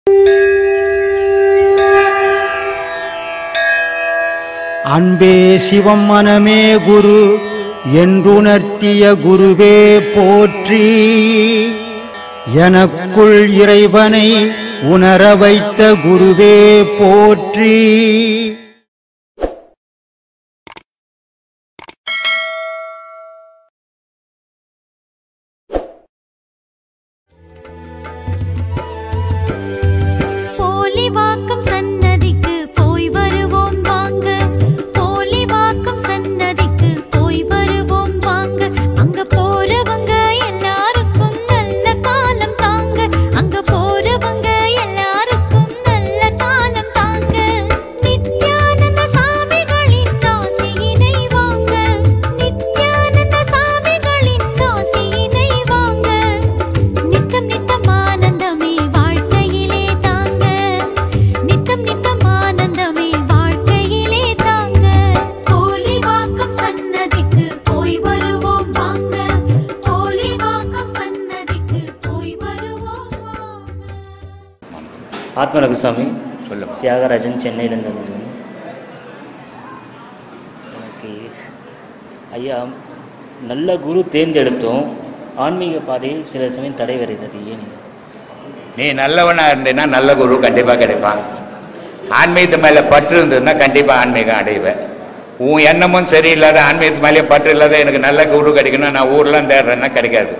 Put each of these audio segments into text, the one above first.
அன்பே சிவம் மனமே குரு என்றுணர்த்திய குருவே போற்றி எனக்குள் இறைவனை உணர வைத்த குருவே போற்றி போலிவாக்கம் சன்னதிக்கு போய் வருவோம் வாங்க போலிவாக்கம் சன்னதிக்கு போய் வருவோம் வாங்க அங்க போறவங்க எல்லாருக்கும் நல்ல காலம் தாங்க அங்க போறவங்க எல்லாருக்கும் நல்ல காலம் தாங்க நித்யானந்த சாமிகளின் ஆசியினை வாங்க நித்யானந்த சாமிகளின் ஆசியினை வாங்க நித்தம் நித்தம் ஆனந்தமே வாழ்க்கையிலே தாங்க நித்தம் நித்தம் ஆனந்தமே வாழ்க்கையிலே தாங்க கோலிவாக்கம் சன்னதிக்கு போய் வருவோம் வாங்க கோலிவாக்கம் சன்னதிக்கு போய் வருவோம் வாங்க ஆத்மரகுசாமி சொல்லுங்க தியாகராஜன் சென்னையிலேருந்து வந்திருக்கேன் எனக்கு ஐயா நல்ல குரு தேர்ந்தெடுத்தோம் ஆன்மீக பாதையில் சில சமயம் தடை வருகிறது ஏன் நீ நல்லவனா இருந்தீன்னா நல்ல குரு கண்டிப்பாக கிடைப்பான் ஆன்மீகத்து மேலே பற்று இருந்ததுன்னா கண்டிப்பாக ஆன்மீகம் அடைவேன் உன் எண்ணமும் சரியில்லாத ஆன்மீகத்து மேலேயும் பற்று இல்லாத எனக்கு நல்ல குரு கிடைக்கணும் நான் ஊர்லாம் தேடுறேன்னா கிடைக்காது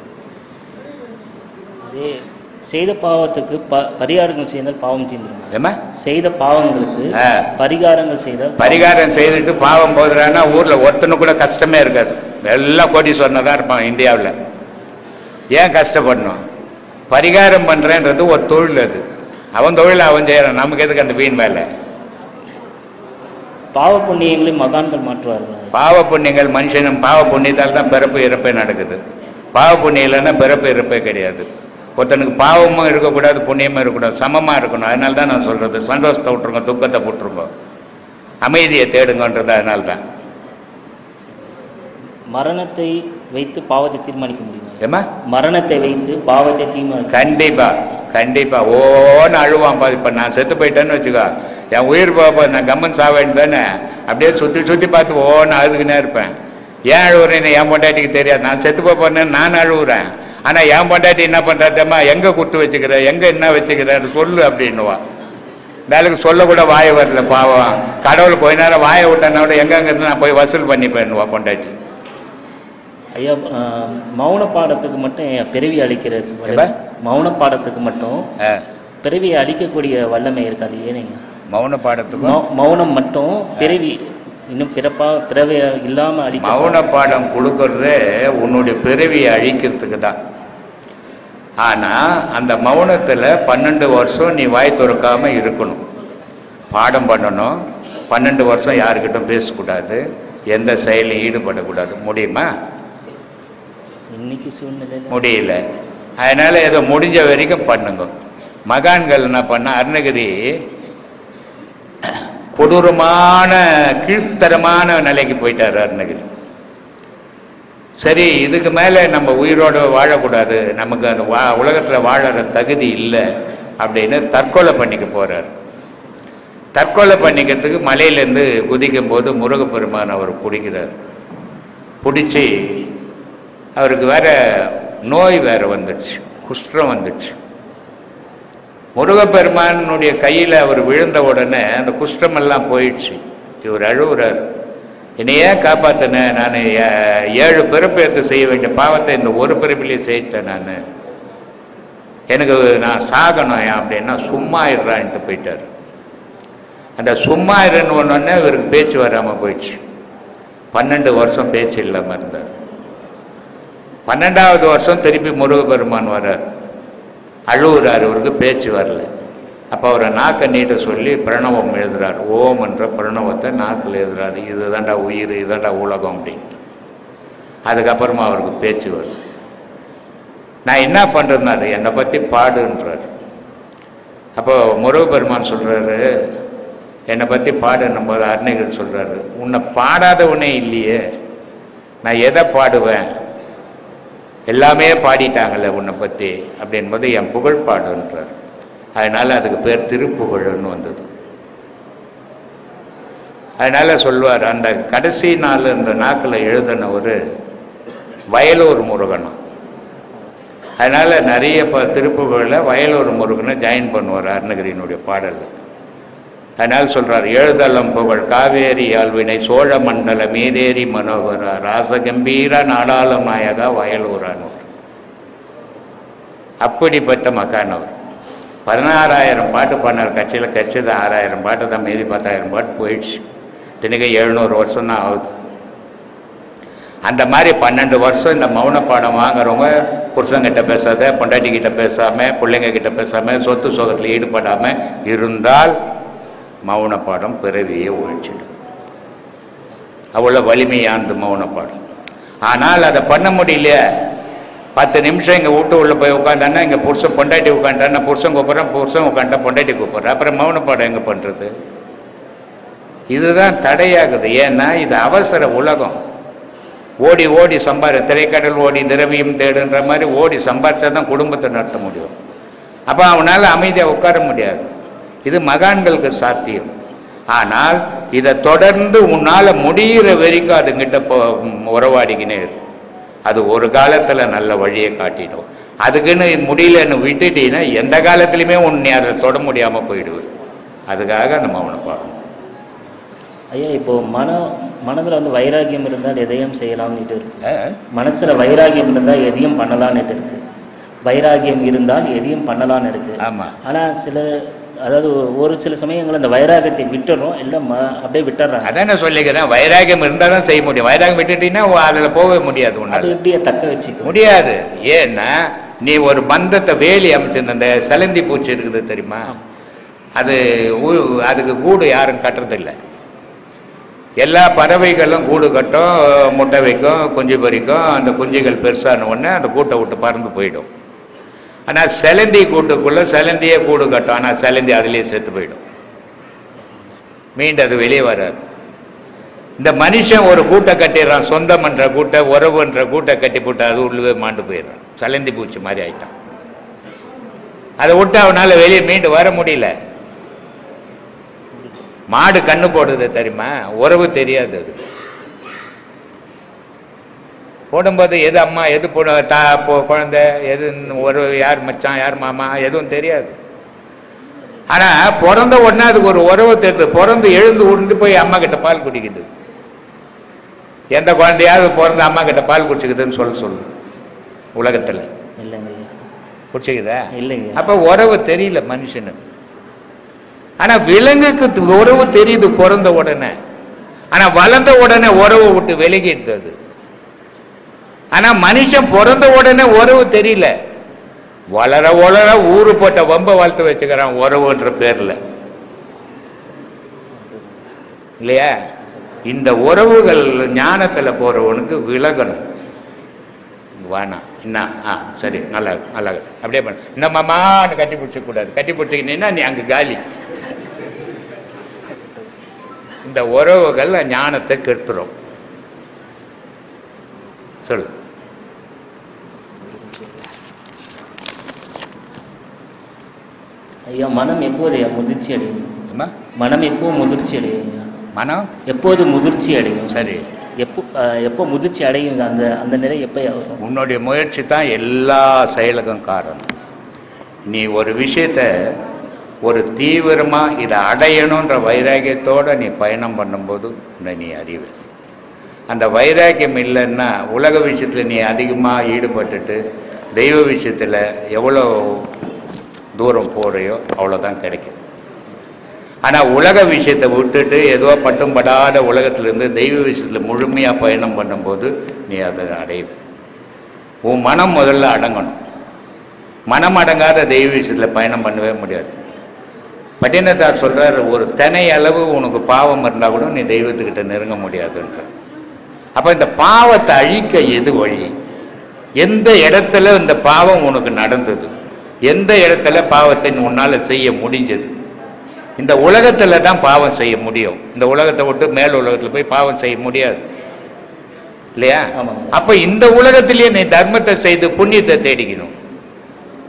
அதே செய்த பாவத்துக்கு ப பரிகாரங்கள் செய்தால் பாவம் தீர்ந்துடும் ஏம்மா செய்த பாவங்களுக்கு ஆ. பரிகாரங்கள் செய்தால் பரிகாரம் செய்துட்டு பாவம் போதுறான்னா ஊரில் ஒருத்தனு கூட கஷ்டமே இருக்காது எல்லாம் கோடீஸ்வரனாக தான் இருப்பான் இந்தியாவில் ஏன் கஷ்டப்படணும் பரிகாரம் பண்ணுறேன்றது ஒரு தொழில் அது அவன் தொழில் அவன் செய்கிறான் நமக்கு எதுக்கு அந்த வீண் வேலை பாவ புண்ணியங்களை மகான்கள் மாற்றுவார்கள் பாவ புண்ணியங்கள் மனுஷனும் பாவ புண்ணியத்தால் தான் பிறப்பு இறப்பே நடக்குது பாவ புண்ணியம் இல்லைன்னா பிறப்பு இறப்பே கிடையாது ஒருத்தனுக்கு பாவமும் இருக்கக்கூடாது புண்ணியமும் இருக்கக்கூடாது சமமாக இருக்கணும் அதனால தான் நான் சொல்கிறது சந்தோஷத்தை விட்டுருங்க துக்கத்தை விட்டுருங்க அமைதியை தேடுங்கன்றது அதனால தான் மரணத்தை வைத்து பாவத்தை தீர்மானிக்க முடியுமா ஏம்மா மரணத்தை வைத்து பாவத்தை தீர்மானிக்க கண்டிப்பா கண்டிப்பா ஓன்னு அழுவான் பாரு இப்போ நான் செத்து போயிட்டேன்னு வச்சுக்கோ என் உயிர் போக நான் கம்மன் சாவேன்னு தானே அப்படியே சுற்றி சுற்றி பார்த்து ஓன்னு அழுதுகினே இருப்பேன் ஏன் அழுவுறேன்னு என் பொண்டாட்டிக்கு தெரியாது நான் செத்து போக போறேன்னு நான் அழுவுறேன் ஆனால் என் பொண்டாட்டி என்ன பண்ணுறாத்தம்மா எங்கே குத்து வச்சுக்கிற எங்கே என்ன வச்சுக்கிற சொல்லு அப்படின்னுவா வேலைக்கு சொல்லக்கூட வாயை வரல பாவம் கடவுள் கொஞ்ச நேரம் வாயை விட்டேன்னா கூட எங்கெங்கிறது நான் போய் வசூல் பண்ணிப்பேன்னுவா பொண்டாட்டி ஐயா ஆ, மௌன பாடத்துக்கு மட்டும் ஏன் பிறவி அளிக்கிற எப்ப? மௌன பாடத்துக்கு மட்டும் ஆ, பிறவியை அழிக்கக்கூடிய வல்லமை இருக்காது ஏனைங்க மௌன பாடத்துக்கும் மௌ- மௌனம் மட்டும் பிறவி இன்னும் பிறப்பா பிறவி இல்லாம அழிக்க மௌன பாடம் கொடுக்கறது உன்னுடைய பிறவியை அழிக்கிறதுக்கு தான் ஆனால் அந்த மௌனத்தில் பன்னெண்டு வருஷம் நீ வாய் திறக்காம இருக்கணும் பாடம் பண்ணணும் பன்னெண்டு வருஷம் யாருக்கிட்டும் பேசக்கூடாது எந்த செயலையும் ஈடுபடக்கூடாது முடியுமா இன்னைக்கு சூழ்நிலையில முடியல அதனால் ஏதோ முடிஞ்ச வரைக்கும் பண்ணுங்க மகான்கள் என்ன பண்ண அருணகிரி கொடூரமான கீழ்த்தரமான நிலைக்கு போயிட்டார் அருணகிரி சரி இதுக்கு மேலே நம்ம உயிரோடு வாழக்கூடாது நமக்கு அந்த வா உலகத்தில் வாழற தகுதி இல்லை அப்படின்னு தற்கொலை பண்ணிக்க போகிறார் தற்கொலை பண்ணிக்கிறதுக்கு மலையிலேருந்து குதிக்கும் போது முருகப்பெருமான் அவர் பிடிக்கிறார் பிடிச்சி அவருக்கு வேற நோய் வேற வந்துடுச்சு குஷ்டம் வந்துடுச்சு முருகப்பெருமானுடைய கையில் அவர் விழுந்த உடனே அந்த குஷ்டமெல்லாம் போயிடுச்சு இவர் அழுகுறார் என்னை ஏன் காப்பாத்தின நான் ஏழு பிறப்பு எடுத்து செய்ய வேண்டிய பாவத்தை இந்த ஒரு பிறப்பிலேயே செய்யிட்டேன் நான் எனக்கு நான் சாகணும் ஏன் அப்படின்னா சும்மா இருறான்ட்டு போயிட்டார் அந்த சும்மா இருன்னு ஒன்னொன்னே இவருக்கு பேச்சு வராமல் போயிடுச்சு பன்னெண்டு வருஷம் பேச்சு இல்லாமல் இருந்தார் பன்னெண்டாவது வருஷம் திருப்பி முருகப்பெருமான் வர்றார் அழுவுறார் இவருக்கு பேச்சு வரல அப்போ அவரை நாக்கை நீட்ட சொல்லி பிரணவம் எழுதுறார் ஓம் என்ற பிரணவத்தை நாக்கில் எழுதுறாரு இதுதான்டா உயிர் இதுதான்டா உலகம் அப்படின்ட்டு அதுக்கப்புறமா அவருக்கு பேச்சு வருது நான் என்ன பண்ணுறதுனாரு என்னை பற்றி பாடுன்றார் அப்போ முருகப்பெருமான் சொல்கிறாரு என்னை பற்றி பாடுன்னும் போது அருணகிரி சொல்கிறாரு உன்னை பாடாதவனே இல்லையே நான் எதை பாடுவேன் எல்லாமே பாடிட்டாங்கல்ல உன்னை பற்றி அப்படின்போது என் புகழ் பாடுன்றார் அதனால் அதுக்கு பேர் திருப்புகழ்னு வந்தது அதனால் சொல்வார் அந்த கடைசி நாள் இந்த நாக்கில் எழுதின ஒரு வயலூர் முருகனும் அதனால் நிறைய இப்போ திருப்புகளில் வயலூர் முருகனை ஜாயின் பண்ணுவார் அருணகிரியினுடைய பாடலில் அதனால் சொல்றார் எழுதலம் புகழ் காவேரி ஆழ்வினை சோழ மண்டல மீதேரி மனோகரா ராசகம்பீர நாடாள நாயகா வயலூரானவர் அப்படிப்பட்ட மக்கானவர் பதினாறாயிரம் பாட்டு பண்ணார் கட்சியில் கட்சிது ஆறாயிரம் பாட்டு தான் மீதி பத்தாயிரம் பாட்டு போயிடுச்சு தினக்கு எழுநூறு வருஷம் தான் ஆகுது அந்த மாதிரி பன்னெண்டு வருஷம் இந்த மௌன பாடம் வாங்குறவங்க புருஷங்கிட்ட பேசாத பொண்டாட்டி கிட்ட பேசாமல் பிள்ளைங்க கிட்ட பேசாமல் சொத்து சோகத்தில் ஈடுபடாமல் இருந்தால் மௌன பாடம் பிறவியே ஒழிச்சிடும் அவ்வளோ வலிமையானது மௌன பாடம் ஆனால் அதை பண்ண முடியல பத்து நிமிஷம் எங்கள் வீட்டு உள்ள போய் உட்காந்தானா இங்கே புருஷன் பொண்டாட்டி உட்காந்துட்டானா புருஷன் கூப்பிட்றேன் புருஷன் உட்காந்துட்டா பொண்டாட்டி கூப்பிட்றேன் அப்புறம் மௌன பாடம் எங்கே பண்ணுறது இதுதான் தடையாகுது ஏன்னா இது அவசர உலகம் ஓடி ஓடி சம்பாரி திரைக்கடல் ஓடி திரவியம் தேடுன்ற மாதிரி ஓடி சம்பாரிச்சா தான் குடும்பத்தை நடத்த முடியும் அப்போ அவனால் அமைதியாக உட்கார முடியாது இது மகான்களுக்கு சாத்தியம் ஆனால் இதை தொடர்ந்து உன்னால் முடிகிற வரைக்கும் அதுங்கிட்ட போ உறவாடிக்கினே இரு அது ஒரு காலத்தில் நல்ல வழியை காட்டிடும் அதுக்குன்னு முடியலன்னு விட்டுட்டீங்கன்னா எந்த காலத்துலையுமே உன்னை அதை தொட முடியாமல் போயிடுவேன் அதுக்காக நம்ம அவனை பார்க்கணும் ஐயா இப்போ மன மனதில் வந்து வைராகியம் இருந்தால் எதையும் செய்யலாம்னுட்டு இருக்கு மனசில் வைராகியம் இருந்தால் எதையும் பண்ணலான்னுட்டு இருக்கு வைராகியம் இருந்தால் எதையும் பண்ணலான்னு இருக்கு ஆமாம் ஆனால் சில அதாவது ஒரு சில சமயங்கள் அந்த வைராகியத்தை விட்டுறோம் இல்லை ம அப்படியே விட்டுறாங்க அதான் நான் சொல்லிக்கிறேன் வைராகியம் இருந்தால் தான் செய்ய முடியும் வைராகியம் விட்டுட்டீங்கன்னா அதில் போகவே முடியாது அது உன்னால் எப்படியே தக்க வச்சுக்கும் முடியாது ஏன்னா நீ ஒரு பந்தத்தை வேலி அமைச்சிருந்த அந்த செலந்தி பூச்சி இருக்குது தெரியுமா அது ஊ- அதுக்கு கூடு யாரும் கட்டுறதில்லை எல்லா பறவைகளும் கூடு கட்டும் முட்டை வைக்கும் குஞ்சு பொரிக்கும் அந்த குஞ்சுகள் பெருசான உடனே அந்த கூட்டை விட்டு பறந்து போயிடும் ஆனால் செலந்தி கூட்டுக்குள்ளே செலந்தியே கூடு கட்டும் ஆனால் செலந்தி அதுலேயே செத்து போயிடும் மீண்டும் அது வெளியே வராது இந்த மனுஷன் ஒரு கூட்டை கட்டிடுறான் சொந்தம்ன்ற கூட்டை உறவுன்ற கூட்டை கட்டி போட்டு அது உள்ளவே மாண்டு போயிடுறான் சலந்தி பூச்சி மாதிரி ஆயிட்டான் அதை விட்டு அவனால வெளியே மீண்டு வர முடியல மாடு கண்ணு போடுது தெரியுமா உறவு தெரியாது அது போடும்போது எது அம்மா எது பொண்ணு தா பொ- குழந்தை எது ஒரு யார் மச்சான் யார் மாமா எதுவும் தெரியாது ஆனால் பிறந்த உடனே அதுக்கு ஒரு உறவு தெரியுது பிறந்து எழுந்து உருந்து போய் அம்மா கிட்ட பால் குடிக்குது எந்த குழந்தையாவது பிறந்த அம்மா கிட்ட பால் குடிச்சுக்குதுன்னு சொல்ல சொல்லு உலகத்தில் இல்லைங்க ஐயா குடிச்சுக்குதா இல்லைங்க அப்போ உறவு தெரியல மனுஷனுக்கு ஆனால் விலங்குக்கு து- உறவு தெரியுது பிறந்த உடனே ஆனால் வளர்ந்த உடனே உறவை விட்டு விலகிடுது அது ஆனால் மனுஷன் பிறந்த உடனே உறவு தெரியல வளர வளர ஊரு போட்ட வம்ப வளர்த்து வச்சுக்கிறான் உறவுன்ற பேர்ல இல்லையா இந்த உறவுகள் ஞானத்துல போறவனுக்கு விலகணும் வேணாம் என்ன ஆ சரி நல்லா நல்லா அப்படியே பண்ண இந்த மாமான்னு கட்டி பிடிச்ச கூடாது கட்டி பிடிச்சிக்கிட்டீங்கன்னா நீ அங்கே காலி இந்த உறவுகள் ஞானத்தை கெடுத்துரும் சொல்லு ஐயா மனம் எப்போது ஐயா முதிர்ச்சி அடையும் அம்மா மனம் எப்போ முதிர்ச்சி அடையும் ஐயா? மனம் எப்போது முதிர்ச்சி அடையும் சரி எப்போ அஹ், எப்போ முதிர்ச்சி அடையும் அந்த அந்த நிலை எப்போ ஆகும் உன்னுடைய முயற்சி தான் எல்லா செயலுக்கும் காரணம் நீ ஒரு விஷயத்த ஒரு தீவிரமாக இதை அடையணுன்ற வைராகியத்தோடு நீ பயணம் பண்ணும்போது உன்னை நீ அறிவ அந்த வைராக்கியம் இல்லைன்னா உலக விஷயத்தில் நீ அதிகமாக ஈடுபட்டுட்டு தெய்வ விஷயத்தில் எவ்வளோ தூரம் போகிறையோ அவ்வளோதான் கிடைக்கும் ஆனால் உலக விஷயத்தை விட்டுட்டு ஏதோ பட்டும் படாத உலகத்திலிருந்து தெய்வ விஷயத்தில் முழுமையாக பயணம் பண்ணும்போது நீ அதை அடைவ உன் மனம் முதல்ல அடங்கணும் மனம் அடங்காத தெய்வ விஷயத்தில் பயணம் பண்ணவே முடியாது பட்டினத்தார் சொல்றார் ஒரு தினை அளவு உனக்கு பாவம் இருந்தால் கூட நீ தெய்வத்துக்கிட்ட நெருங்க முடியாதுன்ற அப்போ இந்த பாவத்தை அழிக்க எது வழி எந்த இடத்துல இந்த பாவம் உனக்கு நடந்தது எந்த இடத்துல பாவத்தை உன்னால் செய்ய முடிஞ்சது இந்த உலகத்தில் தான் பாவம் செய்ய முடியும் இந்த உலகத்தை விட்டு மேல் உலகத்தில் போய் பாவம் செய்ய முடியாது இல்லையா ஆமாங்க. அப்ப இந்த உலகத்திலேயே நீ தர்மத்தை செய்து புண்ணியத்தை தேடிக்கணும்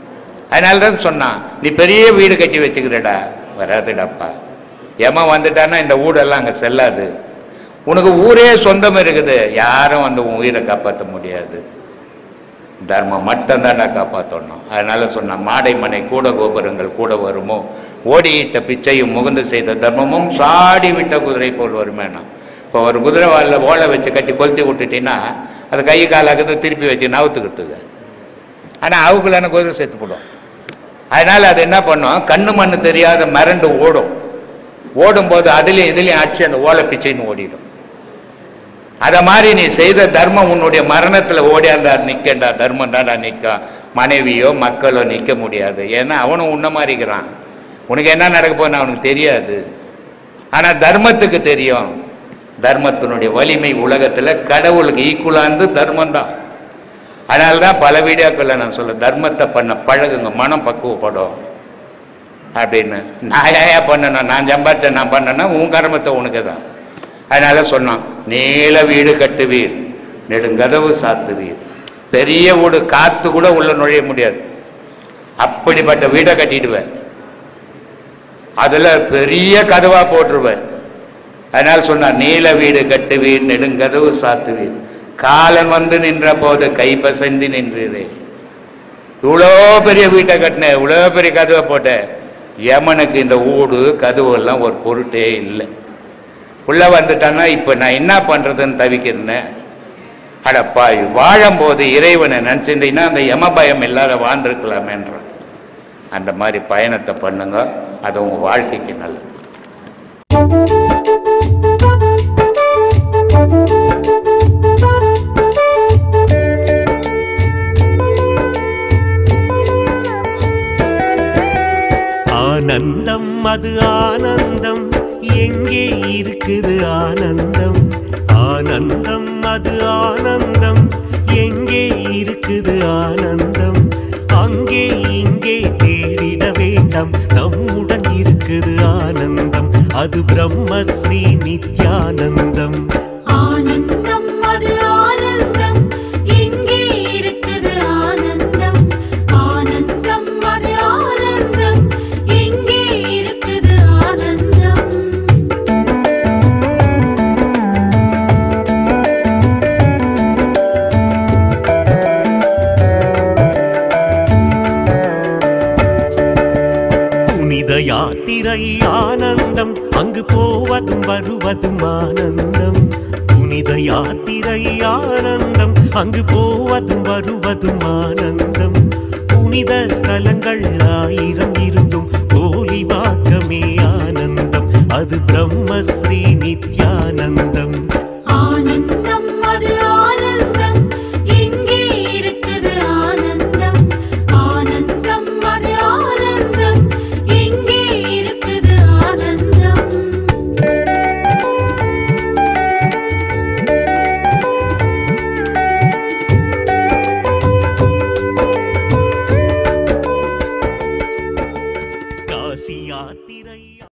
அதனால தான் சொன்னான் நீ பெரிய வீடு கட்டி வச்சுக்கிறடா வராதுடாப்பா ஏமா வந்துட்டான்னா இந்த ஊடெல்லாம் அங்கே செல்லாது உனக்கு ஊரே சொந்தம் இருக்குது யாரும் வந்து உன் உயிரை காப்பாற்ற முடியாது தர்மம் மட்டும்தான்டா காப்பாற்றணும் அதனால சொன்னான் மாடை மனை கூட கோபுரங்கள் கூட வருமோ ஓடியிட்ட பிச்சையும் முகுந்து செய்த தர்மமும் சாடி விட்ட குதிரை போல் வருமேனா இப்போ ஒரு குதிரை வாலில் ஓலை வச்சு கட்டி கொளுத்தி விட்டுட்டீங்கன்னா அது கை காலாக்குது திருப்பி வச்சு நவுத்துக்கிறதுக்கு ஆனால் அவுக்குலான குதிரை செத்து போடும் அதனால் அது என்ன பண்ணும் கண்ணு மண்ணு தெரியாத மிரண்டு ஓடும் ஓடும்போது அதுலேயும் இதுலேயும் அடிச்சு அந்த ஓலை பிச்சைன்னு ஓடிடும் அதை மாதிரி நீ செய்த தர்மம் உன்னுடைய மரணத்தில் ஓடியாந்தா நிற்கண்டா தர்மம் தான்டா நிற்கும் மனைவியோ மக்களோ நிற்க முடியாது ஏன்னா அவனும் உன்ன மாதிரிக்கிறான் உனக்கு என்ன நடக்க போகுதுன்னு அவனுக்கு தெரியாது ஆனால் தர்மத்துக்கு தெரியும் தர்மத்தினுடைய வலிமை உலகத்தில் கடவுளுக்கு ஈக்குவலாந்து தர்மம் தான் அதனால தான் பல வீடியோக்களில் நான் சொல்ல தர்மத்தை பண்ண பழகுங்க மனம் பக்குவப்படும் அப்படின்னு நான் ஏன் பண்ணணும் நான் சம்பாதிச்சேன் நான் பண்ணேன்னா உன் கர்மத்தை உனக்கு தான் அதனால சொன்னான் நீல வீடு கட்டுவீர் நெடுங்கதவு சாத்துவீர் பெரிய வீடு காத்து கூட உள்ள நுழைய முடியாது அப்படிப்பட்ட வீடை கட்டிடுவேன் அதுல பெரிய கதவா போட்டுருவேன் அதனால சொன்னார் நீல வீடு கட்டுவீர் நெடுங்கதவு சாத்துவீர் காலன் வந்து நின்ற போது கை பசந்து நின்றதே இவ்வளோ பெரிய வீட்டை கட்டினேன் இவ்வளோ பெரிய கதவை போட்டேன் யமனுக்கு இந்த ஊடு கதவு எல்லாம் ஒரு பொருட்டே இல்லை உள்ள வந்துட்டான்னா இப்போ நான் என்ன பண்ணுறதுன்னு தவிக்கிறேன் அடப்பா வாழும்போது இறைவனை நினச்சிருந்தீங்கன்னா அந்த யம பயம் இல்லாத வாழ்ந்துருக்கலாமேன்றான் அந்த மாதிரி பயணத்தை பண்ணுங்க அது உங்கள் வாழ்க்கைக்கு நல்லது ஆனந்தம் அது ஆனந்தம் எங்கே இருக்குது ஆனந்தம் ஆனந்தம் அது ஆனந்தம் எங்கே இருக்குது ஆனந்தம் அங்கே இங்கே தேடிட வேண்டாம் நம்முடன் இருக்குது ஆனந்தம் அது பிரம்மஸ்ரீ நித்யானந்தம் ஆனந்தம் அது ஆனந்தம் எங்கே இருக்குது ஆனந்தம் ஆனந்தம் அது ஆனந்தம் எங்கே இருக்குது ஆனந்தம் புனித யாத்திரை ஆனந்தம் அங்கு போவதும் வருவதும் ஆனந்தம் புனித யாத்திரை ஆனந்தம் அங்கு போவதும் வருவதும் ஆனந்தம் புனித ஸ்தலங்கள் ஆயிரம்